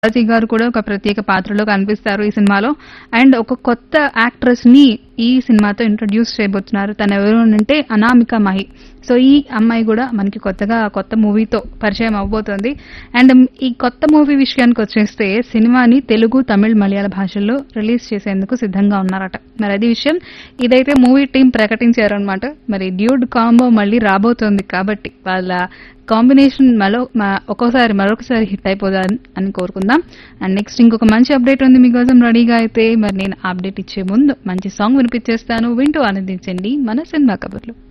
బాలాజీ గారు కూడా ఒక ప్రత్యేక పాత్రలో కనిపిస్తారు ఈ సినిమాలో అండ్ ఒక కొత్త యాక్ట్రెస్ ని ఈ సినిమాతో ఇంట్రొడ్యూస్ చేయబోతున్నారు తను ఎవరు అంటే అనామిక మహి సో ఈ అమ్మాయి కూడా మనకి కొత్తగా కొత్త మూవీతో పరిచయం అవబోతోంది అండ్ ఈ కొత్త మూవీ విషయానికి వచ్చేస్తే సినిమాని తెలుగు తమిళ్ మలయాళ భాషల్లో రిలీజ్ చేసేందుకు సిద్ధంగా ఉన్నారట మరి అది విషయం ఇదైతే మూవీ టీం ప్రకటించారనమాట మరి డ్యూడ్ కాంబో మళ్ళీ రాబోతోంది కాబట్టి వాళ్ళ కాంబినేషన్ మరో మ- ఒక్కోసారి మరొకసారి హిట్ అయిపోదా అని కోరుకుందాం అండ్ నెక్స్ట్ ఇంకొక మంచి అప్డేట్ ఉంది మీకోసం రెడీగా అయితే మరి నేను అప్డేట్ ఇచ్చే ముందు మంచి సాంగ్ వినిపించేస్తాను వింటూ ఆనందించండి మన సినిమా కబుర్లు